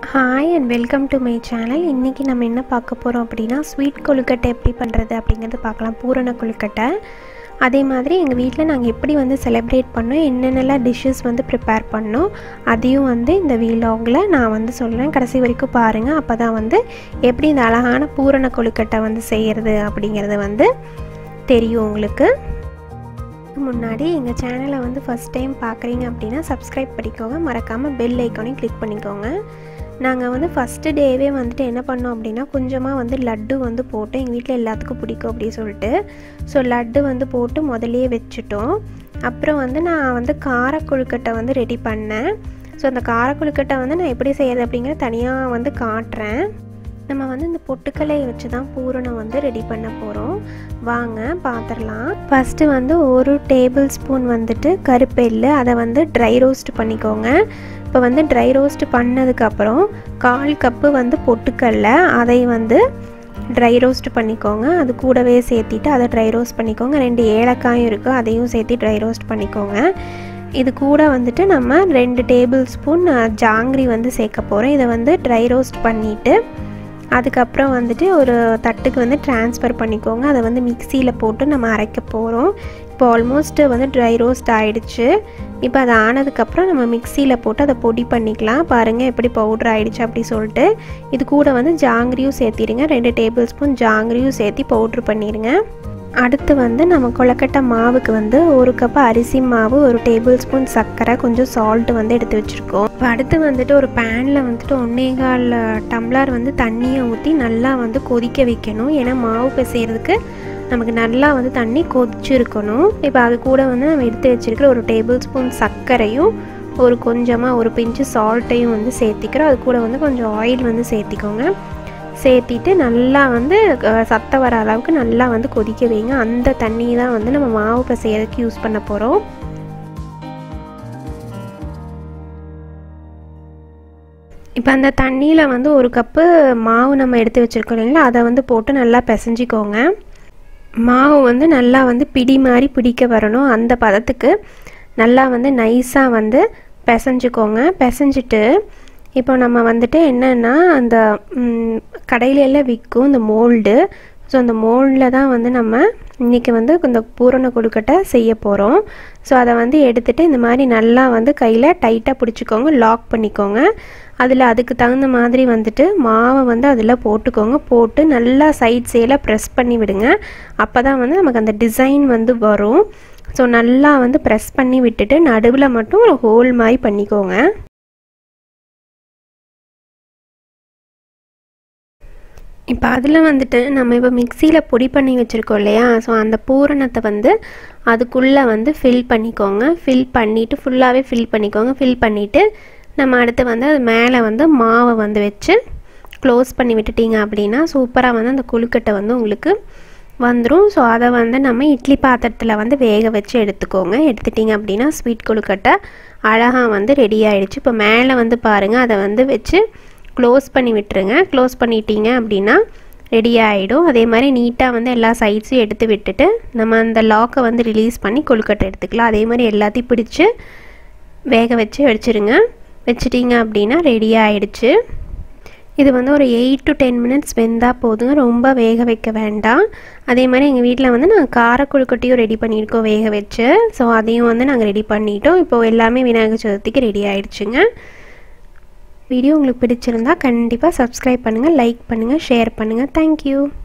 hi and welcome to my channel இன்றைக்கி நம்ம என்ன பார்க்க போகிறோம் அப்படின்னா ஸ்வீட் கொழுக்கட்டை எப்படி பண்ணுறது அப்படிங்கிறது பார்க்கலாம் பூரண கொழுக்கட்டை அதே மாதிரி எங்கள் வீட்டில் நாங்கள் எப்படி வந்து செலிப்ரேட் பண்ணோம் என்னென்னலாம் டிஷ்ஷஸ் வந்து ப்ரிப்பேர் பண்ணோம் அதையும் வந்து இந்த வீலாகில் நான் வந்து சொல்கிறேன் கடைசி வரைக்கும் பாருங்கள் அப்போ தான் வந்து எப்படி இந்த அழகான பூரண கொழுக்கட்டை வந்து செய்கிறது அப்படிங்கிறது வந்து தெரியும் உங்களுக்கு முன்னாடி எங்கள் சேனலை வந்து ஃபஸ்ட் டைம் பார்க்குறீங்க அப்படின்னா சப்ஸ்கிரைப் பண்ணிக்கோங்க மறக்காமல் பெல் ஐக்கானையும் கிளிக் பண்ணிக்கோங்க நாங்கள் வந்து ஃபஸ்ட்டு டேவே வந்துட்டு என்ன பண்ணோம் அப்படின்னா கொஞ்சமாக வந்து லட்டு வந்து போட்டு எங்கள் வீட்டில் எல்லாத்துக்கும் பிடிக்கும் அப்படின்னு சொல்லிட்டு ஸோ லட்டு வந்து போட்டு முதலையே வச்சுட்டோம் அப்புறம் வந்து நான் வந்து கார கொழுக்கட்டை வந்து ரெடி பண்ணேன் ஸோ அந்த கார கொழுக்கட்டை வந்து நான் எப்படி செய்யறது அப்படிங்கிற தனியாக வந்து காட்டுறேன் நம்ம வந்து இந்த பொட்டுக்கலையை வச்சு தான் பூரணம் வந்து ரெடி பண்ண போகிறோம் வாங்க பார்த்துடலாம் ஃபஸ்ட்டு வந்து ஒரு டேபிள் ஸ்பூன் வந்துட்டு கருப்பெல்லு அதை வந்து ட்ரை ரோஸ்ட் பண்ணிக்கோங்க இப்போ வந்து ட்ரை ரோஸ்ட் பண்ணதுக்கப்புறம் கால் கப்பு வந்து பொட்டுக்கல்ல அதை வந்து ட்ரை ரோஸ்ட் பண்ணிக்கோங்க அது கூடவே சேர்த்திட்டு அதை ட்ரை ரோஸ்ட் பண்ணிக்கோங்க ரெண்டு ஏலக்காயும் இருக்குது அதையும் சேர்த்து ட்ரை ரோஸ்ட் பண்ணிக்கோங்க இது கூட வந்துட்டு நம்ம ரெண்டு டேபிள் ஸ்பூன் ஜாங்கிரி வந்து சேர்க்க போகிறோம் இதை வந்து ட்ரை ரோஸ்ட் பண்ணிவிட்டு அதுக்கப்புறம் வந்துட்டு ஒரு தட்டுக்கு வந்து ட்ரான்ஸ்ஃபர் பண்ணிக்கோங்க அதை வந்து மிக்சியில் போட்டு நம்ம அரைக்க போகிறோம் இப்போ ஆல்மோஸ்ட்டு வந்து ட்ரை ரோஸ்ட் ஆகிடுச்சு இப்போ அது ஆனதுக்கப்புறம் நம்ம மிக்சியில் போட்டு அதை பொடி பண்ணிக்கலாம் பாருங்கள் எப்படி பவுட்ரு ஆகிடுச்சு அப்படி சொல்லிட்டு இது கூட வந்து ஜாங்கிரியும் சேர்த்திடுங்க ரெண்டு டேபிள் ஸ்பூன் ஜாங்கிரியும் சேர்த்து பவுட்ரு பண்ணிடுங்க அடுத்து வந்து நம்ம கொழக்கட்டை மாவுக்கு வந்து ஒரு கப் அரிசி மாவு ஒரு டேபிள் ஸ்பூன் சர்க்கரை கொஞ்சம் சால்ட்டு வந்து எடுத்து வச்சுருக்கோம் இப்போ அடுத்து வந்துட்டு ஒரு பேனில் வந்துட்டு ஒன்னேகால் டம்ளர் வந்து தண்ணியை ஊற்றி நல்லா வந்து கொதிக்க வைக்கணும் ஏன்னா மாவு பிசைகிறதுக்கு நமக்கு நல்லா வந்து தண்ணி கொதிச்சிருக்கணும் இப்போ அது கூட வந்து நம்ம எடுத்து வச்சுருக்கிற ஒரு டேபிள் ஸ்பூன் சர்க்கரையும் ஒரு கொஞ்சமாக ஒரு பிஞ்சு சால்ட்டையும் வந்து சேர்த்திக்கிறோம் அது கூட வந்து கொஞ்சம் ஆயில் வந்து சேர்த்திக்கோங்க சேர்த்திட்டு நல்லா வந்து சத்தம் வர அளவுக்கு நல்லா வந்து கொதிக்க வைங்க அந்த தண்ணி தான் வந்து நம்ம மாவு பிசையறதுக்கு யூஸ் பண்ண போகிறோம் இப்போ அந்த தண்ணியில் வந்து ஒரு கப்பு மாவு நம்ம எடுத்து வச்சுருக்கோம் இல்லைங்களா அதை வந்து போட்டு நல்லா பிசைஞ்சிக்கோங்க மாவு வந்து நல்லா வந்து பிடி மாதிரி பிடிக்க வரணும் அந்த பதத்துக்கு நல்லா வந்து நைஸாக வந்து பிசைஞ்சிக்கோங்க பிசைஞ்சிட்டு இப்போ நம்ம வந்துட்டு என்னென்னா அந்த கடையில எல்லாம் விற்கும் இந்த மோல்டு ஸோ அந்த மோல்டில் தான் வந்து நம்ம இன்றைக்கி வந்து இந்த பூரண கொழுக்கட்டை செய்ய போகிறோம் ஸோ அதை வந்து எடுத்துகிட்டு இந்த மாதிரி நல்லா வந்து கையில் டைட்டாக பிடிச்சிக்கோங்க லாக் பண்ணிக்கோங்க அதில் அதுக்கு தகுந்த மாதிரி வந்துட்டு மாவை வந்து அதில் போட்டுக்கோங்க போட்டு நல்லா சைட் சைடில் ப்ரெஸ் பண்ணி விடுங்க அப்போ தான் வந்து நமக்கு அந்த டிசைன் வந்து வரும் ஸோ நல்லா வந்து ப்ரெஸ் பண்ணி விட்டுட்டு நடுவில் மட்டும் ஒரு ஹோல் மாதிரி பண்ணிக்கோங்க இப்போ அதில் வந்துட்டு நம்ம இப்போ மிக்சியில் பொடி பண்ணி வச்சுருக்கோம் இல்லையா ஸோ அந்த பூரணத்தை வந்து அதுக்குள்ளே வந்து ஃபில் பண்ணிக்கோங்க ஃபில் பண்ணிவிட்டு ஃபுல்லாகவே ஃபில் பண்ணிக்கோங்க ஃபில் பண்ணிவிட்டு நம்ம அடுத்து வந்து அது மேலே வந்து மாவை வந்து வச்சு க்ளோஸ் பண்ணி விட்டுட்டிங்க அப்படின்னா சூப்பராக வந்து அந்த கொழுக்கட்டை வந்து உங்களுக்கு வந்துடும் ஸோ அதை வந்து நம்ம இட்லி பாத்திரத்தில் வந்து வேக வச்சு எடுத்துக்கோங்க எடுத்துட்டிங்க அப்படின்னா ஸ்வீட் கொழுக்கட்டை அழகாக வந்து ரெடி ஆகிடுச்சு இப்போ மேலே வந்து பாருங்கள் அதை வந்து வச்சு க்ளோஸ் பண்ணி விட்டுருங்க க்ளோஸ் பண்ணிட்டீங்க அப்படின்னா ரெடி ஆகிடும் அதே மாதிரி நீட்டாக வந்து எல்லா சைட்ஸையும் எடுத்து விட்டுட்டு நம்ம அந்த லாக்கை வந்து ரிலீஸ் பண்ணி கொழுக்கட்டை எடுத்துக்கலாம் அதே மாதிரி எல்லாத்தையும் பிடிச்சி வேக வச்சு வச்சுருங்க வச்சிட்டிங்க அப்படின்னா ரெடி ஆகிடுச்சு இது வந்து ஒரு எயிட் டு டென் மினிட்ஸ் வெந்தால் போதுங்க ரொம்ப வேக வைக்க வேண்டாம் அதே மாதிரி எங்கள் வீட்டில் வந்து நாங்கள் கார கொழுக்கட்டையும் ரெடி பண்ணியிருக்கோம் வேக வச்சு ஸோ அதையும் வந்து நாங்கள் ரெடி பண்ணிட்டோம் இப்போது எல்லாமே விநாயகர் சதுர்த்திக்கு ரெடி ஆகிடுச்சுங்க வீடியோ உங்களுக்கு பிடிச்சிருந்தா கண்டிப்பாக சப்ஸ்கிரைப் பண்ணுங்கள் லைக் பண்ணுங்கள் ஷேர் பண்ணுங்கள் தேங்க்யூ